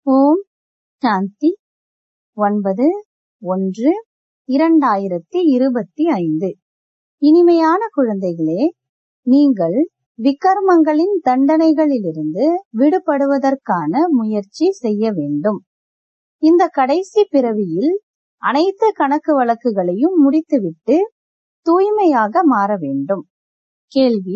ஓம் சாந்தி ஒன்பது ஒன்று இரண்டாயிரத்தி இருபத்தி ஐந்து இனிமையான குழந்தைகளே நீங்கள் விக்கர்மங்களின் தண்டனைகளிலிருந்து விடுபடுவதற்கான முயற்சி செய்ய வேண்டும் இந்த கடைசி பிறவியில் அனைத்து கணக்கு வழக்குகளையும் முடித்துவிட்டு தூய்மையாக மாற வேண்டும் கேள்வி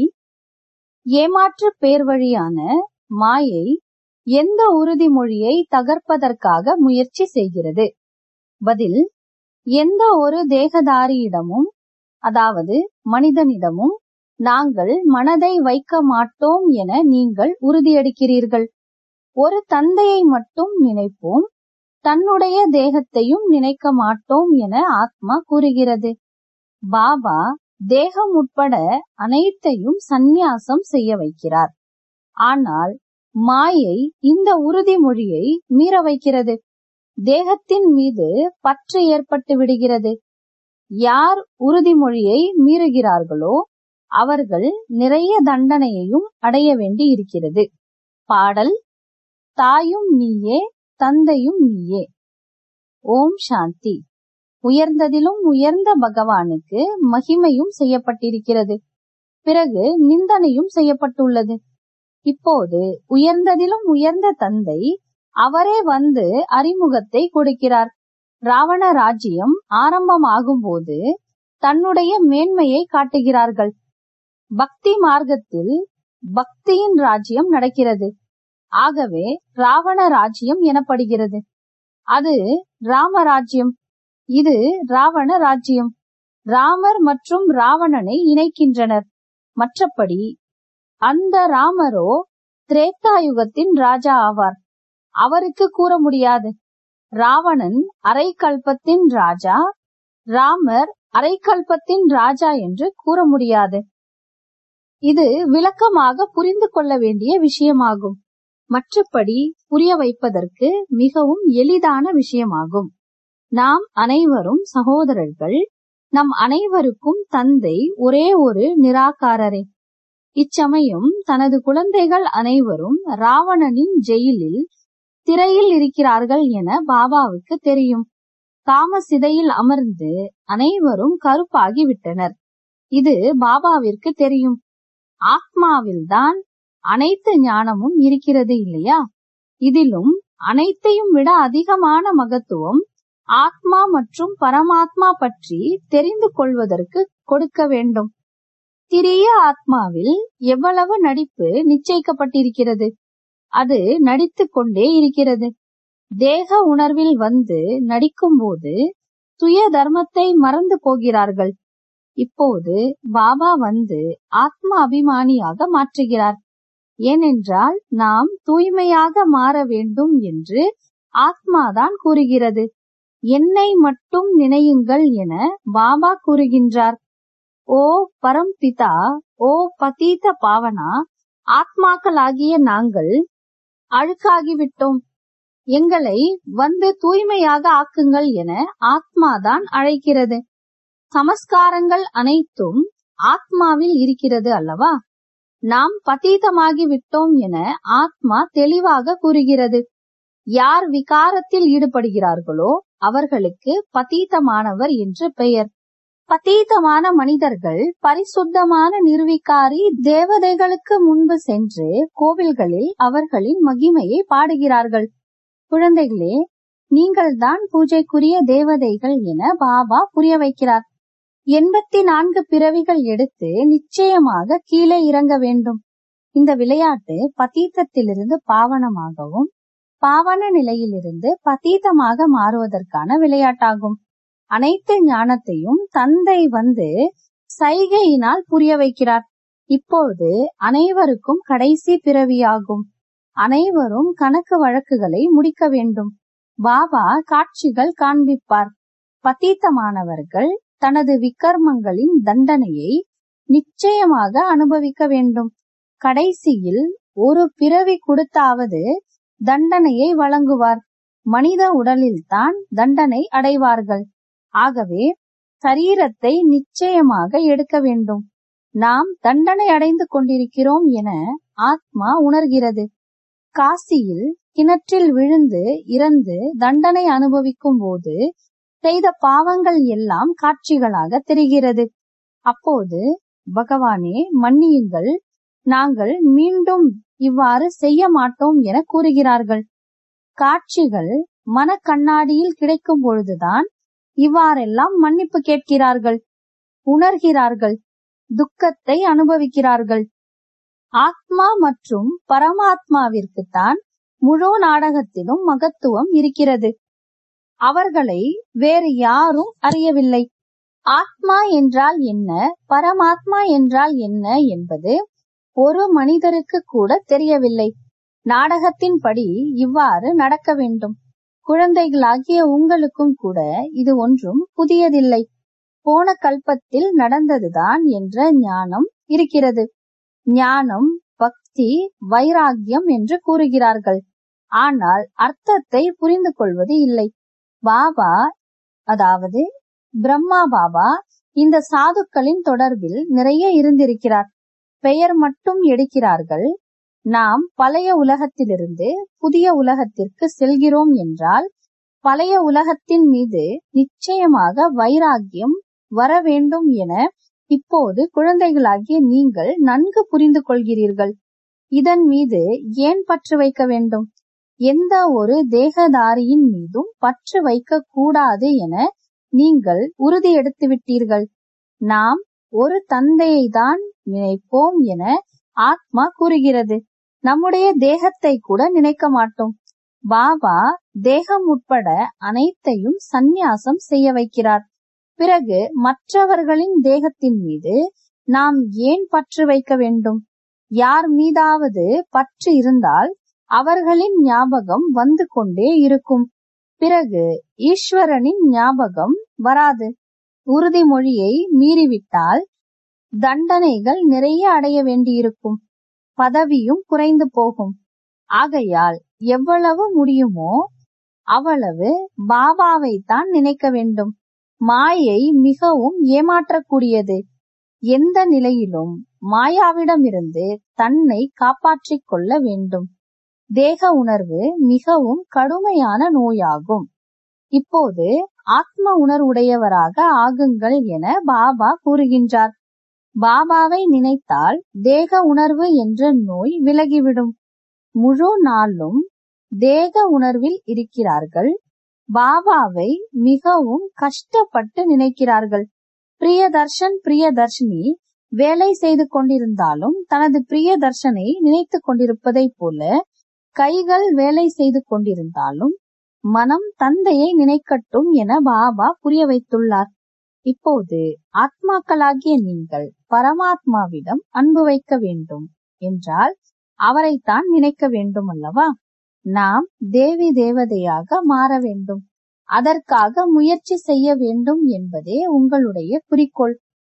ஏமாற்று பேர்வழியான மாயை எந்த உறுதிமொழியை தகர்ப்பதற்காக முயற்சி செய்கிறது பதில் எந்த ஒரு தேகதாரியிடமும் அதாவது மனிதனிடமும் நாங்கள் மனதை வைக்க மாட்டோம் என நீங்கள் உறுதியெடுக்கிறீர்கள் ஒரு தந்தையை மட்டும் நினைப்போம் தன்னுடைய தேகத்தையும் நினைக்க மாட்டோம் என ஆத்மா கூறுகிறது பாபா தேகம் உட்பட அனைத்தையும் சந்நியாசம் செய்ய வைக்கிறார் ஆனால் மாயை இந்த உறுதிமொழியை மீற வைக்கிறது தேகத்தின் மீது பற்று ஏற்பட்டு விடுகிறது யார் உறுதிமொழியை மீறுகிறார்களோ அவர்கள் நிறைய தண்டனையையும் அடைய வேண்டி இருக்கிறது பாடல் தாயும் நீயே தந்தையும் நீயே ஓம் சாந்தி உயர்ந்ததிலும் உயர்ந்த பகவானுக்கு மகிமையும் செய்யப்பட்டிருக்கிறது பிறகு நிந்தனையும் செய்யப்பட்டுள்ளது இப்போது உயர்ந்ததிலும் உயர்ந்த தந்தை அவரே வந்து அறிமுகத்தை கொடுக்கிறார் ராவண ராஜ்யம் ஆரம்பமாகும் போது தன்னுடைய மேன்மையை காட்டுகிறார்கள் பக்தி மார்க்கத்தில் பக்தியின் ராஜ்யம் நடக்கிறது ஆகவே ராவண ராஜ்யம் எனப்படுகிறது அது ராமராஜ்யம் இது ராவண ராஜ்யம் ராமர் மற்றும் ராவணனை இணைக்கின்றனர் மற்றபடி அந்த ராமரோ திரேத்தாயுகத்தின் ராஜா ஆவார் அவருக்கு கூற முடியாது ராவணன் அரைக்கல்பத்தின் ராஜா ராமர் அரைக்கல்பத்தின் ராஜா என்று கூற முடியாது இது விளக்கமாக புரிந்து கொள்ள வேண்டிய விஷயமாகும் மற்றபடி புரிய வைப்பதற்கு மிகவும் எளிதான விஷயமாகும் நாம் அனைவரும் சகோதரர்கள் நம் அனைவருக்கும் தந்தை ஒரே ஒரு நிராகாரரே இச்சமயம் தனது குழந்தைகள் அனைவரும் ராவணனின் ஜெயிலில் திரையில் இருக்கிறார்கள் என பாபாவுக்கு தெரியும் காம சிதையில் அமர்ந்து அனைவரும் கருப்பாகி விட்டனர் இது பாபாவிற்கு தெரியும் ஆத்மாவில்தான் அனைத்து ஞானமும் இருக்கிறது இல்லையா இதிலும் அனைத்தையும் விட அதிகமான மகத்துவம் ஆத்மா மற்றும் பரமாத்மா பற்றி தெரிந்து கொள்வதற்கு கொடுக்க வேண்டும் திரிய ஆத்மாவில் எவ்வளவு நடிப்பு நிச்சயிக்கப்பட்டிருக்கிறது அது நடித்துக் கொண்டே இருக்கிறது தேக உணர்வில் வந்து நடிக்கும் போது சுய தர்மத்தை மறந்து போகிறார்கள் இப்போது பாபா வந்து ஆத்ம அபிமானியாக மாற்றுகிறார் ஏனென்றால் நாம் தூய்மையாக மாற வேண்டும் என்று ஆத்மாதான் கூறுகிறது என்னை மட்டும் நினையுங்கள் என பாபா கூறுகின்றார் ஓ பரம்பிதா ஓ பதீத பாவனா ஆத்மாக்களாகிய நாங்கள் அழுக்காகிவிட்டோம் எங்களை வந்து தூய்மையாக ஆக்குங்கள் என ஆத்மாதான் அழைக்கிறது சமஸ்காரங்கள் அனைத்தும் ஆத்மாவில் இருக்கிறது அல்லவா நாம் பதீதமாகி விட்டோம் என ஆத்மா தெளிவாக கூறுகிறது யார் விகாரத்தில் ஈடுபடுகிறார்களோ அவர்களுக்கு பதீதமானவர் என்று பெயர் பதீதமான மனிதர்கள் பரிசுத்தமான நிர்விகாரி தேவதைகளுக்கு முன்பு சென்று கோவில்களில் அவர்களின் மகிமையை பாடுகிறார்கள் குழந்தைகளே நீங்கள் தான் பூஜைக்குரிய தேவதைகள் என பாபா புரிய வைக்கிறார் எண்பத்தி நான்கு பிறவிகள் எடுத்து நிச்சயமாக கீழே இறங்க வேண்டும் இந்த விளையாட்டு பதீத்தத்திலிருந்து பாவனமாகவும் பாவன நிலையிலிருந்து பதீதமாக மாறுவதற்கான விளையாட்டாகும் அனைத்து ஞானத்தையும் தந்தை வந்து சைகையினால் புரிய வைக்கிறார் இப்பொழுது அனைவருக்கும் கடைசி பிறவியாகும் அனைவரும் கணக்கு வழக்குகளை முடிக்க வேண்டும் பாபா காட்சிகள் காண்பிப்பார் பதீத்தமானவர்கள் தனது விக்கர்மங்களின் தண்டனையை நிச்சயமாக அனுபவிக்க வேண்டும் கடைசியில் ஒரு பிறவி கொடுத்தாவது தண்டனையை வழங்குவார் மனித உடலில்தான் தண்டனை அடைவார்கள் ஆகவே சரீரத்தை நிச்சயமாக எடுக்க வேண்டும் நாம் தண்டனை அடைந்து கொண்டிருக்கிறோம் என ஆத்மா உணர்கிறது காசியில் கிணற்றில் விழுந்து இறந்து தண்டனை அனுபவிக்கும் போது செய்த பாவங்கள் எல்லாம் காட்சிகளாக தெரிகிறது அப்போது பகவானே மன்னியுங்கள் நாங்கள் மீண்டும் இவ்வாறு செய்ய மாட்டோம் என கூறுகிறார்கள் காட்சிகள் மனக்கண்ணாடியில் கிடைக்கும் பொழுதுதான் இவ்வாறெல்லாம் மன்னிப்பு கேட்கிறார்கள் உணர்கிறார்கள் துக்கத்தை அனுபவிக்கிறார்கள் ஆத்மா மற்றும் பரமாத்மாவிற்குத்தான் முழு நாடகத்திலும் மகத்துவம் இருக்கிறது அவர்களை வேறு யாரும் அறியவில்லை ஆத்மா என்றால் என்ன பரமாத்மா என்றால் என்ன என்பது ஒரு மனிதருக்கு கூட தெரியவில்லை நாடகத்தின்படி இவ்வாறு நடக்க வேண்டும் குழந்தைகளாகிய உங்களுக்கும் கூட இது ஒன்றும் புதியதில்லை போன கல்பத்தில் நடந்ததுதான் என்ற ஞானம் இருக்கிறது ஞானம் பக்தி வைராகியம் என்று கூறுகிறார்கள் ஆனால் அர்த்தத்தை புரிந்து கொள்வது இல்லை பாபா அதாவது பிரம்மா பாபா இந்த சாதுக்களின் தொடர்பில் நிறைய இருந்திருக்கிறார் பெயர் மட்டும் எடுக்கிறார்கள் நாம் பழைய உலகத்திலிருந்து புதிய உலகத்திற்கு செல்கிறோம் என்றால் பழைய உலகத்தின் மீது நிச்சயமாக வைராகியம் வர வேண்டும் என இப்போது குழந்தைகளாகிய நீங்கள் நன்கு புரிந்து கொள்கிறீர்கள் இதன் மீது ஏன் பற்று வைக்க வேண்டும் எந்த ஒரு தேகதாரியின் மீதும் பற்று வைக்க கூடாது என நீங்கள் உறுதி எடுத்து விட்டீர்கள் நாம் ஒரு தந்தையை தான் நினைப்போம் என ஆத்மா கூறுகிறது நம்முடைய தேகத்தை கூட நினைக்க மாட்டோம் பாபா தேகம் உட்பட அனைத்தையும் சந்நியாசம் செய்ய வைக்கிறார் பிறகு மற்றவர்களின் தேகத்தின் மீது நாம் ஏன் பற்று வைக்க வேண்டும் யார் மீதாவது பற்று இருந்தால் அவர்களின் ஞாபகம் வந்து கொண்டே இருக்கும் பிறகு ஈஸ்வரனின் ஞாபகம் வராது உறுதிமொழியை மீறிவிட்டால் தண்டனைகள் நிறைய அடைய வேண்டியிருக்கும் பதவியும் குறைந்து போகும் ஆகையால் எவ்வளவு முடியுமோ அவ்வளவு பாபாவை தான் நினைக்க வேண்டும் மாயை மிகவும் ஏமாற்றக்கூடியது எந்த நிலையிலும் மாயாவிடமிருந்து தன்னை காப்பாற்றிக் கொள்ள வேண்டும் தேக உணர்வு மிகவும் கடுமையான நோயாகும் இப்போது ஆத்ம உணர்வுடையவராக ஆகுங்கள் என பாபா கூறுகின்றார் பாபாவை நினைத்தால் தேக உணர்வு என்ற நோய் விலகிவிடும் முழு நாளும் தேக உணர்வில் இருக்கிறார்கள் பாபாவை மிகவும் கஷ்டப்பட்டு நினைக்கிறார்கள் பிரியதர்ஷன் பிரியதர்ஷினி வேலை செய்து கொண்டிருந்தாலும் தனது பிரியதர்ஷனை நினைத்துக் கொண்டிருப்பதைப் போல கைகள் வேலை செய்து கொண்டிருந்தாலும் மனம் தந்தையை நினைக்கட்டும் என பாபா புரிய வைத்துள்ளார் இப்போது ஆத்மாக்களாகிய நீங்கள் பரமாத்மாவிடம் அன்பு வைக்க வேண்டும் என்றால் அவரைத்தான் நினைக்க வேண்டும் அல்லவா நாம் தேவி தேவதையாக மாற வேண்டும் அதற்காக முயற்சி செய்ய வேண்டும் என்பதே உங்களுடைய குறிக்கோள்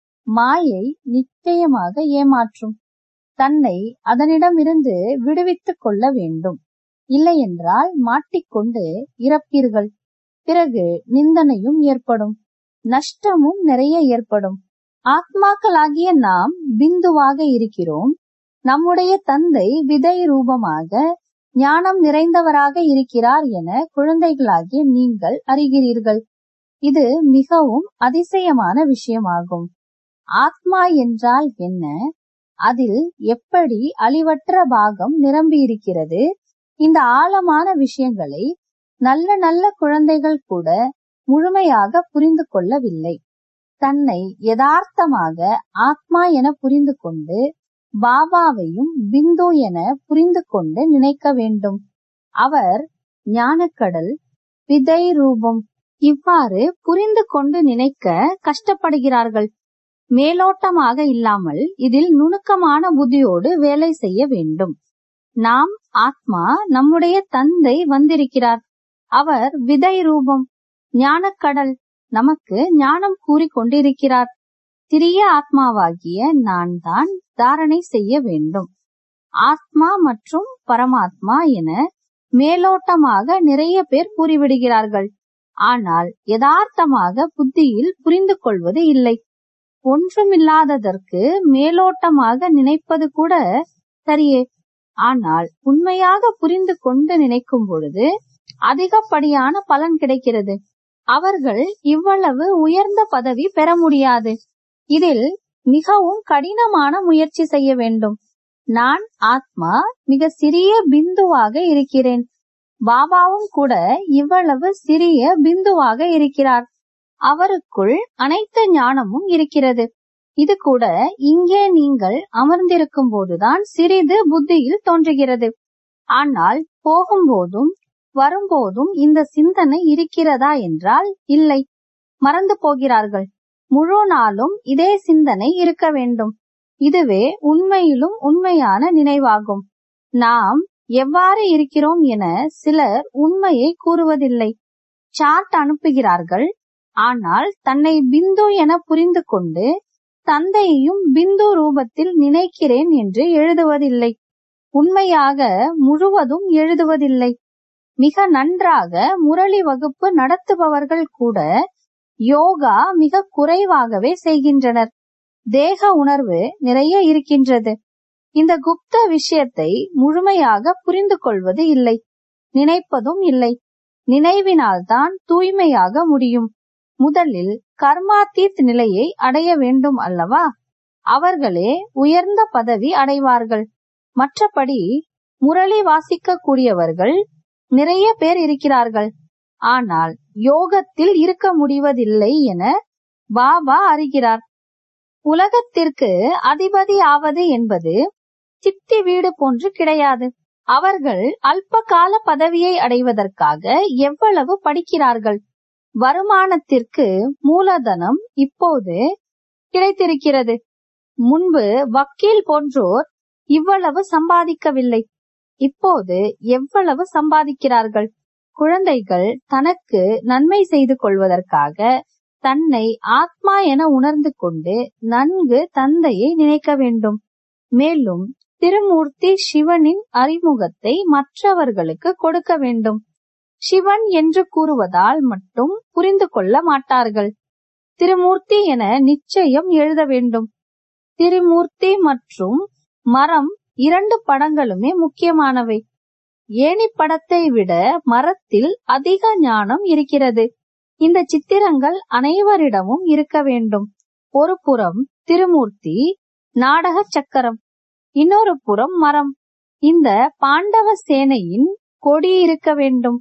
மாயை நிச்சயமாக ஏமாற்றும் தன்னை அதனிடமிருந்து விடுவித்துக் கொள்ள வேண்டும் இல்லையென்றால் மாட்டிக்கொண்டு இறப்பீர்கள் பிறகு நிந்தனையும் ஏற்படும் நஷ்டமும் நிறைய ஏற்படும் ஆத்மாக்களாகிய நாம் பிந்துவாக இருக்கிறோம் நம்முடைய தந்தை விதை ரூபமாக ஞானம் நிறைந்தவராக இருக்கிறார் என குழந்தைகளாகிய நீங்கள் அறிகிறீர்கள் இது மிகவும் அதிசயமான விஷயமாகும் ஆத்மா என்றால் என்ன அதில் எப்படி அழிவற்ற பாகம் நிரம்பி இருக்கிறது இந்த ஆழமான விஷயங்களை நல்ல நல்ல குழந்தைகள் கூட முழுமையாக புரிந்து கொள்ளவில்லை தன்னை யதார்த்தமாக ஆத்மா என புரிந்து கொண்டு பாபாவையும் பிந்து என புரிந்து கொண்டு நினைக்க வேண்டும் அவர் ஞானக்கடல் விதை ரூபம் இவ்வாறு புரிந்து கொண்டு நினைக்க கஷ்டப்படுகிறார்கள் மேலோட்டமாக இல்லாமல் இதில் நுணுக்கமான புத்தியோடு வேலை செய்ய வேண்டும் நாம் ஆத்மா நம்முடைய தந்தை வந்திருக்கிறார் அவர் விதை ரூபம் ஞானக்கடல் நமக்கு ஞானம் கூறிக் கொண்டிருக்கிறார் சிறிய ஆத்மாவாகிய நான் தான் தாரணை செய்ய வேண்டும் ஆத்மா மற்றும் பரமாத்மா என மேலோட்டமாக நிறைய பேர் கூறிவிடுகிறார்கள் ஆனால் யதார்த்தமாக புத்தியில் புரிந்து கொள்வது இல்லை ஒன்றுமில்லாததற்கு மேலோட்டமாக நினைப்பது கூட சரியே ஆனால் உண்மையாக புரிந்து கொண்டு நினைக்கும் பொழுது அதிகப்படியான பலன் கிடைக்கிறது அவர்கள் இவ்வளவு உயர்ந்த பதவி பெற முடியாது இதில் மிகவும் கடினமான முயற்சி செய்ய வேண்டும் நான் ஆத்மா மிக சிறிய பிந்துவாக இருக்கிறேன் பாபாவும் கூட இவ்வளவு சிறிய பிந்துவாக இருக்கிறார் அவருக்குள் அனைத்து ஞானமும் இருக்கிறது இது கூட இங்கே நீங்கள் அமர்ந்திருக்கும் போதுதான் சிறிது புத்தியில் தோன்றுகிறது ஆனால் போகும்போதும் வரும்போதும் இந்த சிந்தனை இருக்கிறதா என்றால் இல்லை மறந்து போகிறார்கள் முழு நாளும் இதே சிந்தனை இருக்க வேண்டும் இதுவே உண்மையிலும் உண்மையான நினைவாகும் நாம் எவ்வாறு இருக்கிறோம் என சிலர் உண்மையை கூறுவதில்லை சார்ட் அனுப்புகிறார்கள் ஆனால் தன்னை பிந்து என புரிந்து கொண்டு தந்தையையும் பிந்து ரூபத்தில் நினைக்கிறேன் என்று எழுதுவதில்லை உண்மையாக முழுவதும் எழுதுவதில்லை மிக நன்றாக முரளி வகுப்பு நடத்துபவர்கள் கூட யோகா மிக குறைவாகவே செய்கின்றனர் தேக உணர்வு நிறைய இருக்கின்றது இந்த குப்த விஷயத்தை முழுமையாக புரிந்து கொள்வது இல்லை நினைப்பதும் இல்லை நினைவினால்தான் தூய்மையாக முடியும் முதலில் கர்மாத்தீத் நிலையை அடைய வேண்டும் அல்லவா அவர்களே உயர்ந்த பதவி அடைவார்கள் மற்றபடி முரளி வாசிக்க கூடியவர்கள் நிறைய பேர் இருக்கிறார்கள் ஆனால் யோகத்தில் இருக்க முடிவதில்லை என பாபா அறிகிறார் உலகத்திற்கு அதிபதி ஆவது என்பது சித்தி வீடு போன்று கிடையாது அவர்கள் அல்ப கால பதவியை அடைவதற்காக எவ்வளவு படிக்கிறார்கள் வருமானத்திற்கு மூலதனம் இப்போது கிடைத்திருக்கிறது முன்பு வக்கீல் போன்றோர் இவ்வளவு சம்பாதிக்கவில்லை இப்போது எவ்வளவு சம்பாதிக்கிறார்கள் குழந்தைகள் தனக்கு நன்மை செய்து கொள்வதற்காக தன்னை ஆத்மா என உணர்ந்து கொண்டு நன்கு தந்தையை நினைக்க வேண்டும் மேலும் திருமூர்த்தி சிவனின் அறிமுகத்தை மற்றவர்களுக்கு கொடுக்க வேண்டும் சிவன் என்று கூறுவதால் மட்டும் புரிந்து கொள்ள மாட்டார்கள் திருமூர்த்தி என நிச்சயம் எழுத வேண்டும் திருமூர்த்தி மற்றும் மரம் இரண்டு படங்களுமே முக்கியமானவை ஏணி படத்தை விட மரத்தில் அதிக ஞானம் இருக்கிறது இந்த சித்திரங்கள் அனைவரிடமும் இருக்க வேண்டும் ஒரு புறம் திருமூர்த்தி நாடக சக்கரம் இன்னொரு புறம் மரம் இந்த பாண்டவ சேனையின் கொடி இருக்க வேண்டும்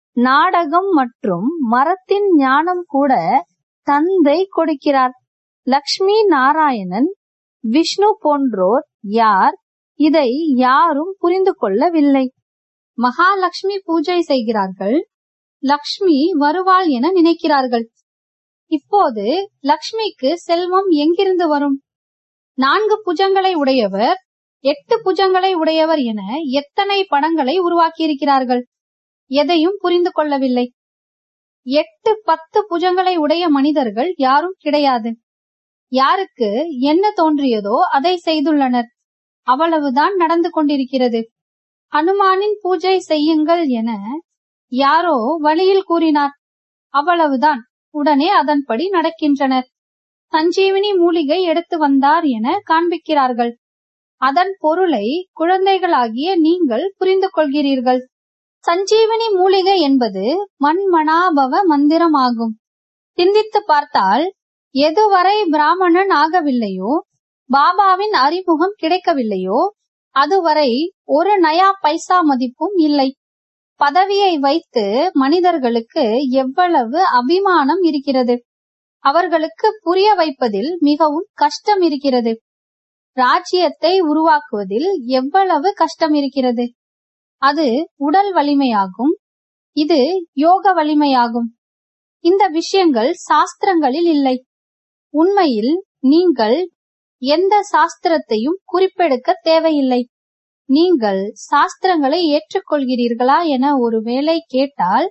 நாடகம் மற்றும் மரத்தின் ஞானம் கூட தந்தை கொடுக்கிறார் லக்ஷ்மி நாராயணன் விஷ்ணு போன்றோர் யார் இதை யாரும் புரிந்து கொள்ளவில்லை மகாலட்சுமி பூஜை செய்கிறார்கள் லக்ஷ்மி வருவாள் என நினைக்கிறார்கள் இப்போது லக்ஷ்மிக்கு செல்வம் எங்கிருந்து வரும் நான்கு புஜங்களை உடையவர் எட்டு புஜங்களை உடையவர் என எத்தனை படங்களை உருவாக்கியிருக்கிறார்கள் எதையும் புரிந்து கொள்ளவில்லை எட்டு பத்து புஜங்களை உடைய மனிதர்கள் யாரும் கிடையாது யாருக்கு என்ன தோன்றியதோ அதை செய்துள்ளனர் அவ்வளவுதான் நடந்து கொண்டிருக்கிறது ஹனுமானின் பூஜை செய்யுங்கள் என யாரோ வழியில் கூறினார் அவ்வளவுதான் உடனே அதன்படி நடக்கின்றனர் சஞ்சீவினி மூலிகை எடுத்து வந்தார் என காண்பிக்கிறார்கள் அதன் பொருளை குழந்தைகளாகிய நீங்கள் புரிந்து கொள்கிறீர்கள் சஞ்சீவினி மூலிகை என்பது மண்மனாபவ மந்திரமாகும் சிந்தித்து பார்த்தால் எதுவரை பிராமணன் ஆகவில்லையோ பாபாவின் அறிமுகம் கிடைக்கவில்லையோ அதுவரை ஒரு நயா பைசா மதிப்பும் இல்லை பதவியை வைத்து மனிதர்களுக்கு எவ்வளவு அபிமானம் இருக்கிறது அவர்களுக்கு புரிய வைப்பதில் மிகவும் கஷ்டம் இருக்கிறது ராஜ்யத்தை உருவாக்குவதில் எவ்வளவு கஷ்டம் இருக்கிறது அது உடல் வலிமையாகும் இது யோக வலிமையாகும் இந்த விஷயங்கள் சாஸ்திரங்களில் இல்லை உண்மையில் நீங்கள் எந்த சாஸ்திரத்தையும் குறிப்பெடுக்க தேவையில்லை நீங்கள் சாஸ்திரங்களை ஏற்றுக்கொள்கிறீர்களா என ஒருவேளை கேட்டால்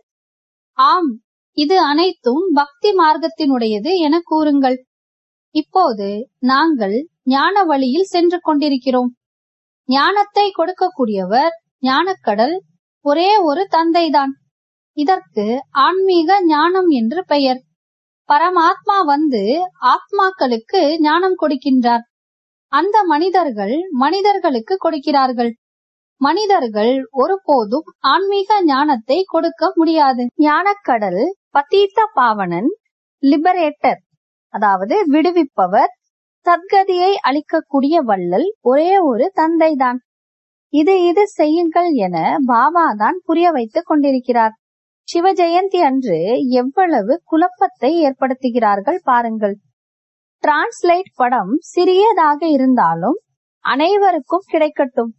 ஆம் இது அனைத்தும் பக்தி மார்க்கத்தினுடையது என கூறுங்கள் இப்போது நாங்கள் ஞான வழியில் சென்று கொண்டிருக்கிறோம் ஞானத்தை கொடுக்கக்கூடியவர் ஞானக்கடல் ஒரே ஒரு தந்தைதான் இதற்கு ஆன்மீக ஞானம் என்று பெயர் பரமாத்மா வந்து ஆத்மாக்களுக்கு ஞானம் கொடுக்கின்றார் அந்த மனிதர்கள் மனிதர்களுக்கு கொடுக்கிறார்கள் மனிதர்கள் ஒருபோதும் ஆன்மீக ஞானத்தை கொடுக்க முடியாது ஞானக்கடல் பதீத்த பாவனன் லிபரேட்டர் அதாவது விடுவிப்பவர் சத்கதியை அளிக்கக்கூடிய வள்ளல் ஒரே ஒரு தந்தைதான் இது இது செய்யுங்கள் என பாபா தான் புரிய வைத்துக் கொண்டிருக்கிறார் சிவ ஜெயந்தி அன்று எவ்வளவு குழப்பத்தை ஏற்படுத்துகிறார்கள் பாருங்கள் டிரான்ஸ்லேட் படம் சிறியதாக இருந்தாலும் அனைவருக்கும் கிடைக்கட்டும்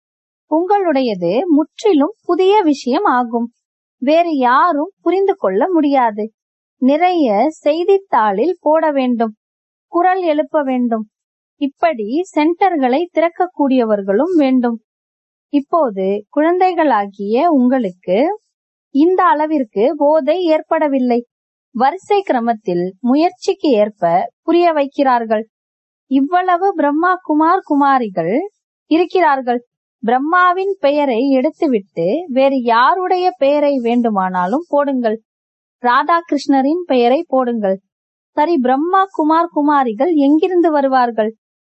உங்களுடையது முற்றிலும் புதிய விஷயம் ஆகும் வேறு யாரும் புரிந்து கொள்ள முடியாது நிறைய செய்தித்தாளில் போட வேண்டும் குரல் எழுப்ப வேண்டும் இப்படி சென்டர்களை திறக்கக்கூடியவர்களும் வேண்டும் இப்போது குழந்தைகளாகிய உங்களுக்கு இந்த அளவிற்கு போதை ஏற்படவில்லை வரிசை கிரமத்தில் முயற்சிக்கு ஏற்ப புரிய வைக்கிறார்கள் இவ்வளவு பிரம்மா குமார் குமாரிகள் இருக்கிறார்கள் பிரம்மாவின் பெயரை எடுத்துவிட்டு வேறு யாருடைய பெயரை வேண்டுமானாலும் போடுங்கள் ராதாகிருஷ்ணரின் பெயரை போடுங்கள் சரி பிரம்மா குமார் குமாரிகள் எங்கிருந்து வருவார்கள்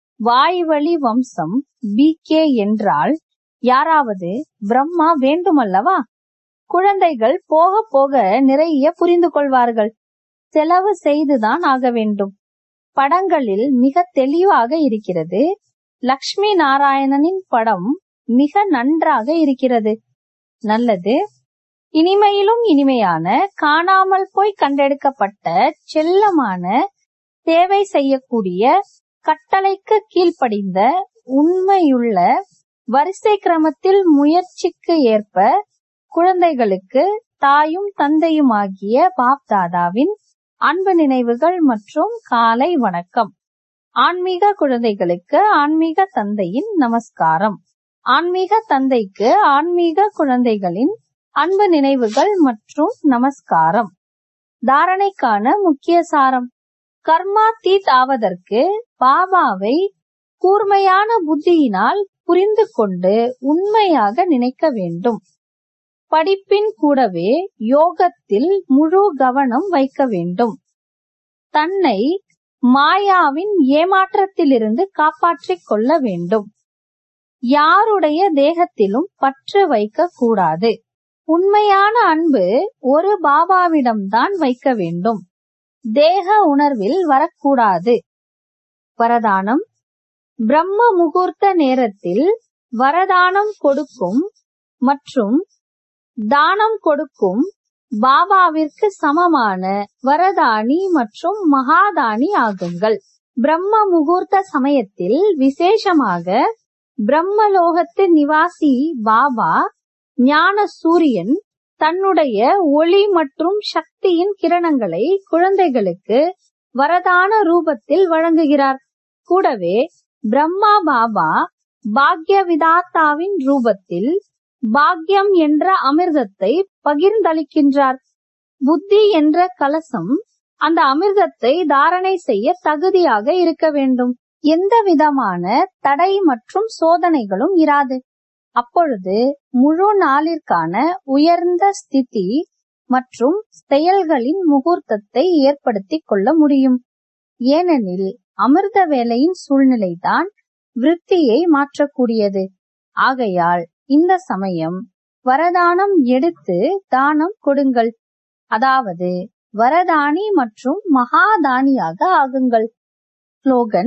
வாய்வழி வம்சம் பி கே என்றால் யாராவது பிரம்மா வேண்டுமல்லவா குழந்தைகள் போக போக நிறைய புரிந்து கொள்வார்கள் செலவு செய்துதான் ஆக வேண்டும் படங்களில் மிக தெளிவாக இருக்கிறது லக்ஷ்மி நாராயணனின் படம் மிக நன்றாக இருக்கிறது நல்லது இனிமையிலும் இனிமையான காணாமல் போய் கண்டெடுக்கப்பட்ட செல்லமான சேவை செய்யக்கூடிய கட்டளைக்கு கீழ்ப்படிந்த உண்மையுள்ள வரிசை கிரமத்தில் முயற்சிக்கு ஏற்ப குழந்தைகளுக்கு தாயும் தந்தையுமாகிய பாப் தாதாவின் அன்பு நினைவுகள் மற்றும் காலை வணக்கம் ஆன்மீக குழந்தைகளுக்கு ஆன்மீக தந்தையின் நமஸ்காரம் ஆன்மீக தந்தைக்கு ஆன்மீக குழந்தைகளின் அன்பு நினைவுகள் மற்றும் நமஸ்காரம் தாரணைக்கான முக்கிய சாரம் கர்மா தீத் ஆவதற்கு பாபாவை கூர்மையான புத்தியினால் புரிந்து கொண்டு உண்மையாக நினைக்க வேண்டும் படிப்பின் கூடவே யோகத்தில் முழு கவனம் வைக்க வேண்டும் தன்னை மாயாவின் ஏமாற்றத்திலிருந்து காப்பாற்றிக் கொள்ள வேண்டும் யாருடைய தேகத்திலும் பற்று வைக்க கூடாது உண்மையான அன்பு ஒரு பாபாவிடம்தான் வைக்க வேண்டும் தேக உணர்வில் வரக்கூடாது வரதானம் பிரம்ம முகூர்த்த நேரத்தில் வரதானம் கொடுக்கும் மற்றும் தானம் கொடுக்கும் பாபாவிற்கு சமமான வரதானி மற்றும் மகாதானி ஆகுங்கள் பிரம்ம முகூர்த்த சமயத்தில் விசேஷமாக பிரம்மலோகத்து நிவாசி பாபா ஞான சூரியன் தன்னுடைய ஒளி மற்றும் சக்தியின் கிரணங்களை குழந்தைகளுக்கு வரதான ரூபத்தில் வழங்குகிறார் கூடவே பிரம்மா பாபா பாக்ய விதாத்தாவின் ரூபத்தில் பாக்யம் என்ற அமிர்தத்தை பகிர்ந்தளிக்கின்றார் புத்தி என்ற கலசம் அந்த அமிர்தத்தை தாரணை செய்ய தகுதியாக இருக்க வேண்டும் எந்த விதமான தடை மற்றும் சோதனைகளும் இராது அப்பொழுது முழு நாளிற்கான உயர்ந்த ஸ்திதி மற்றும் செயல்களின் முகூர்த்தத்தை ஏற்படுத்திக் கொள்ள முடியும் ஏனெனில் அமிர்த வேலையின் சூழ்நிலைதான் விருத்தியை மாற்றக்கூடியது ஆகையால் இந்த சமயம் வரதானம் எடுத்து தானம் கொடுங்கள் அதாவது வரதானி மற்றும் மகாதானியாக ஆகுங்கள் ஸ்லோகன்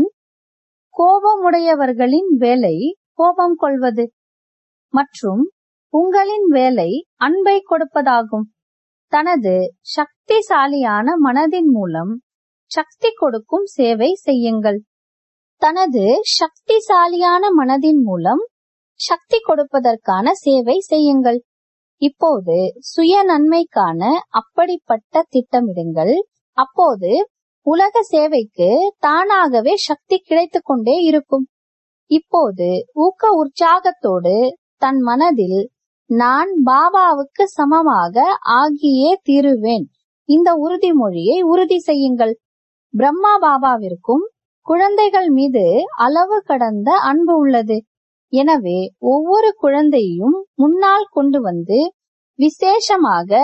கோபமுடையவர்களின் வேலை கோபம் கொள்வது மற்றும் உங்களின் வேலை அன்பை கொடுப்பதாகும் தனது சக்திசாலியான மனதின் மூலம் சக்தி கொடுக்கும் சேவை செய்யுங்கள் தனது சக்திசாலியான மனதின் மூலம் சக்தி கொடுப்பதற்கான சேவை செய்யுங்கள் இப்போது சுய நன்மைக்கான அப்படிப்பட்ட திட்டமிடுங்கள் அப்போது உலக சேவைக்கு தானாகவே சக்தி கிடைத்துக் கொண்டே இருக்கும் இப்போது ஊக்க உற்சாகத்தோடு தன் மனதில் நான் பாபாவுக்கு சமமாக ஆகியே தீருவேன் இந்த உறுதிமொழியை உறுதி செய்யுங்கள் பிரம்மா பாபாவிற்கும் குழந்தைகள் மீது அளவு கடந்த அன்பு உள்ளது எனவே ஒவ்வொரு குழந்தையும் முன்னால் கொண்டு வந்து விசேஷமாக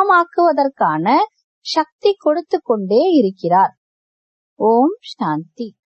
சமமாக்குவதற்கான சக்தி கொடுத்து கொண்டே இருக்கிறார் ஓம் சாந்தி